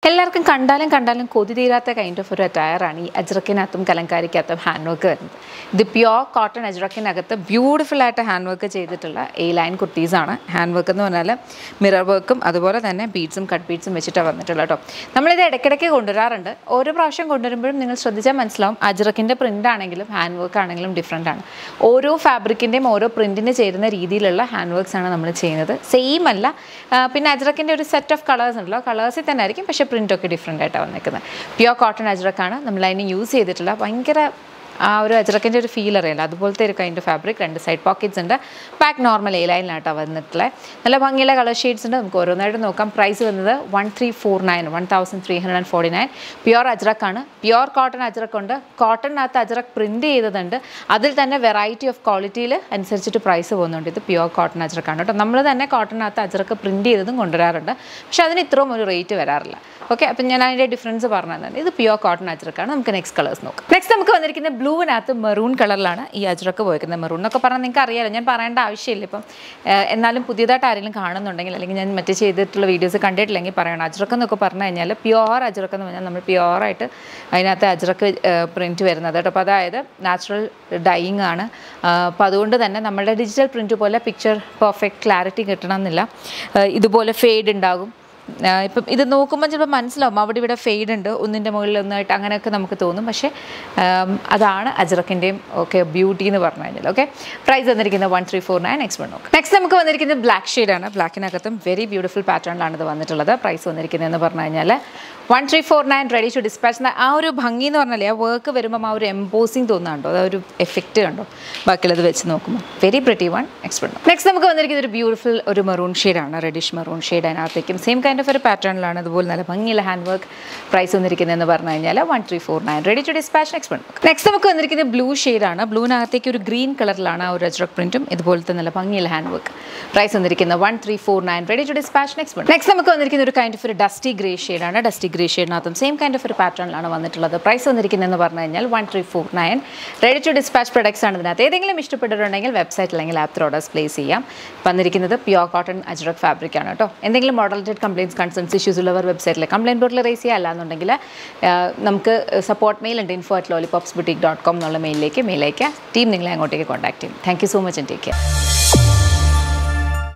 എല്ലാവർക്കും കണ്ടാലും കണ്ടാലും കൊതി തീരാത്ത കൈൻഡ് ഓഫ് ഒരു അറ്റയറാണ് ഈ അജ്രക്കിനകത്തും കലങ്കാരിക്കകത്തും ഹാൻഡ് വർക്ക് വരുന്നത് ഇത് പ്യോർ കോട്ടൺ അജ്രക്കിനകത്ത് ബ്യൂട്ടിഫുൾ ആയിട്ട് ഹാൻഡ് വർക്ക് ചെയ്തിട്ടുള്ള എ ലൈൻ കുർത്തീസാണ് ഹാൻഡ് വർക്ക് എന്ന് പറഞ്ഞാൽ മിറർ വർക്കും അതുപോലെ തന്നെ ബീഡ്സും കട്ട് ബീഡ്സും വെച്ചിട്ടാണ് വന്നിട്ടുള്ളത് കേട്ടോ നമ്മളിത് ഇടയ്ക്കിടയ്ക്ക് കൊണ്ടുവരാറുണ്ട് ഓരോ പ്രാവശ്യം കൊണ്ടുവരുമ്പോഴും നിങ്ങൾ ശ്രദ്ധിച്ചാൽ മനസ്സിലാവും അജ്രക്കിൻ്റെ പ്രിൻ്റ് ആണെങ്കിലും ഹാൻഡ് വർക്ക് ആണെങ്കിലും ഡിഫറെൻ്റ് ആണ് ഓരോ ഫാബ്രിക്കിൻ്റെയും ഓരോ പ്രിൻറ്റിന് ചേരുന്ന രീതിയിലുള്ള ഹാൻഡ് വർക്ക്സ് ആണ് നമ്മൾ ചെയ്യുന്നത് സെയിം അല്ല ആ, പിന്നെ അജ്രക്കിൻ്റെ ഒരു സെറ്റ് ഓഫ് കളേഴ്സ് ഉണ്ടല്ലോ കളേഴ്സിൽ തന്നെ ആയിരിക്കും പക്ഷേ പ്രിൻ്റ് ഒക്കെ ഡിഫറെൻ്റ് ആയിട്ടാണ് വന്നിരിക്കുന്നത് പ്യോർ കോട്ടൺ അജ്രക്കാണ് നമ്മൾ അതിന് യൂസ് ചെയ്തിട്ടുള്ള ഭയങ്കര ആ ഒരു അജ്രക്കിൻ്റെ ഒരു ഫീൽ അറിയില്ല അതുപോലത്തെ ഒരു കൈൻഡ് ഫാബ്രിക് രണ്ട് സൈഡ് പോക്കറ്റ്സ് ഉണ്ട് ബാക്ക് നോർമൽ എ ലൈനിലായിട്ടാണ് വന്നിട്ടുള്ളത് നല്ല ഭംഗിയുള്ള കളർ ഷെയ്ഡ്സ് ഉണ്ട് നമുക്ക് ഓരോന്നായിട്ട് നോക്കാം പ്രൈസ് വന്നത് one three four nine one thousand three hundred and forty nine pure അജ്രക്കാണ് പ്യുവർ കോട്ടൺ അജ്രക്ക് ഉണ്ട് കോട്ടണിനകത്ത് അജ്രക്ക് പ്രിൻറ്റ് ചെയ്തതുണ്ട് അതിൽ തന്നെ വെറൈറ്റി ഓഫ് ക്വാളിറ്റിയിൽ അനുസരിച്ചിട്ട് പ്രൈസ് പോകുന്നുണ്ട് ഇത് പ്യുവർ കോട്ടൺ അജ്രക്കാണ് കേട്ടോ നമ്മൾ തന്നെ കോട്ടണിനകത്ത് അജ്രക്ക് പ്രിൻറ്റ് ചെയ്തതും കൊണ്ടുവരാറുണ്ട് പക്ഷെ അതിന് ഇത്രയും ഒരു റേറ്റ് വരാറില്ല ഓക്കെ അപ്പം ഞാൻ അതിൻ്റെ ഡിഫറൻസ് പറഞ്ഞു തന്നെ ഇത് പ്യുവർ കോട്ടൺ അജ്രക്കാണ് നമുക്ക് നെക്സ്റ്റ് കളേഴ്സ് നോക്കാം നെക്സ്റ്റ് നമുക്ക് വന്നിരിക്കുന്നത് ബ്ലൂവിനകത്ത് മെറൂൺ കളറിലാണ് ഈ അജ്രക്ക് പോയിരിക്കുന്നത് മെറൂൺ എന്നൊക്കെ പറഞ്ഞാൽ നിങ്ങൾക്ക് അറിയാലോ ഞാൻ പറയേണ്ട ആവശ്യമില്ല ഇപ്പം ഏഹ്, എന്നാലും പുതിയതായിട്ട് ആരെങ്കിലും കാണുന്നുണ്ടെങ്കിൽ അല്ലെങ്കിൽ ഞാൻ മറ്റേ ചെയ്തിട്ടുള്ള വീഡിയോസ് കണ്ടിട്ടില്ലെങ്കിൽ പറയണം അജ്രക്ക് എന്നൊക്കെ പറഞ്ഞു കഴിഞ്ഞാൽ പ്യുവർ അജ്രക്ക് എന്ന് പറഞ്ഞാൽ നമ്മൾ പ്യുവറായിട്ട് അതിനകത്ത് അജ്രക്ക് പ്രിൻറ്റ് വരുന്നത് കേട്ടോ അപ്പോൾ അതായത് നാച്ചുറൽ ഡൈയിങ് ആണ് അപ്പോൾ അതുകൊണ്ട് തന്നെ നമ്മുടെ ഡിജിറ്റൽ പ്രിൻറ്റ് പോലെ പിക്ചർ പെർഫെക്റ്റ് ക്ലാരിറ്റി കിട്ടണമെന്നില്ല ഏഹ്, ഇതുപോലെ ഫെയ്ഡ് ഉണ്ടാകും ആ, ഇപ്പം ഇത് നോക്കുമ്പോൾ ചിലപ്പോൾ മനസ്സിലാവും അവിടെ ഇവിടെ ഫെയ്ഡ് ഉണ്ട് ഒന്നിൻ്റെ മുകളിൽ ഒന്നായിട്ട് അങ്ങനെയൊക്കെ നമുക്ക് തോന്നും പക്ഷേ ആം, അതാണ് അജ്രക്കിൻ്റെയും ഒക്കെ ബ്യൂട്ടി എന്ന് പറഞ്ഞു കഴിഞ്ഞാൽ ഓക്കെ പ്രൈസ് വന്നിരിക്കുന്നത് one three four nine next one നോക്കാം നെക്സ്റ്റ് നമുക്ക് വന്നിരിക്കുന്നത് ബ്ലാക്ക് ഷെയ്ഡാണ് ബ്ലാക്കിനകത്തും വെരി ബ്യൂട്ടിഫുൾ പാറ്റേണിലാണ് ഇത് വന്നിട്ടുള്ളത് പ്രൈസ് വന്നിരിക്കുന്നതെന്ന് പറഞ്ഞു കഴിഞ്ഞാൽ one three four nine ready to dispatch ആ ഒരു ഭംഗി എന്ന് പറഞ്ഞാൽ ആ വർക്ക് വരുമ്പം ആ ഒരു എംബോസിങ് തോന്നുന്നുണ്ടോ ആ ഒരു എഫക്റ്റ് കണ്ടോ ബാക്കിയുള്ളത് വെച്ച് നോക്കുമ്പോൾ very pretty one next one next നമുക്ക് വന്നിരിക്കുന്നത് ഒരു ബ്യൂട്ടിഫുൾ ഒരു മെറൂൺ ഷെയ്ഡാണ് റെഡിഷ് മെറൂൺ ഷെയ്ഡ് അതിനകത്തേക്കും സെയിം കൈൻഡ് ഓഫ് ഒരു പാറ്റേണിലാണ് അതുപോലെ നല്ല ഭംഗിയുള്ള ഹാൻഡ് വർക്ക് പ്രൈസ് വന്നിരിക്കുന്നതെന്ന് പറഞ്ഞു കഴിഞ്ഞാൽ one three four nine ready to dispatch next one next നമുക്ക് വന്നിരിക്കുന്നത് ബ്ലൂ ഷെയ്ഡാണ് ബ്ലൂവിനകത്തേക്ക് ഒരു ഗ്രീൻ കളറിലാണ് ആ ഒരു അജ്രക് പ്രിൻറ്റും ഇതുപോലത്തെ നല്ല ഭംഗിയുള്ള ഹാൻഡ് വർക്ക് പ്രൈസ് വന്നിരിക്കുന്നത് one three four nine ready to dispatch next one next നമുക്ക് വന്നിരിക്കുന്ന ഒരു കൈൻഡ് ഓഫ് ഒരു ഡസ്റ്റി ഗ്രേ ഷെയ്ഡാണ് ഡസ്റ്റി ഗ്രേ ഷെയ്ഡിനകത്തും സെയിം കൈൻഡ് ഓഫ് ഒരു പാറ്റേണിലാണ് വന്നിട്ടുള്ളത് പ്രൈസ് വന്നിരിക്കുന്നതെന്ന് പറഞ്ഞു കഴിഞ്ഞാൽ one three four nine ready to dispatch products ആണ് ഇതിനകത്ത് ഏതെങ്കിലും ഇഷ്ടപ്പെട്ടിട്ടുണ്ടെങ്കിൽ വെബ്സൈറ്റ് അല്ലെങ്കിൽ ആപ്പ് ഓർഡേഴ്സ് പ്ലേസ് ചെയ്യാം വന്നിരിക്കുന്നത് പ്യോർ കോട്ടൺ അജ്രക് ഫാബ്രിക് ആണ് കേട്ടോ എന്തെങ്കിലും മോഡലേറ്റഡ് കംപ്ലയിൻസ് കൺസേൺസ് ഇഷ്യൂസ് ഉള്ളവർ വെബ്സൈറ്റിൽ കംപ്ലയിൻറ്റ് ബോർഡിൽ റേസ് ചെയ്യുക അല്ലാന്നുണ്ടെങ്കിൽ ആ, നമുക്ക് സപ്പോർട്ട് മെയിൽ ഉണ്ട് info at Lollipops boutique dot com എന്നുള്ള മെയിലിലേക്ക് മെയിൽ അയക്കുക ടീം നിങ്ങളെ അങ്ങോട്ടേക്ക് കോൺടാക്ട് ചെയ്യും thank you so much and take care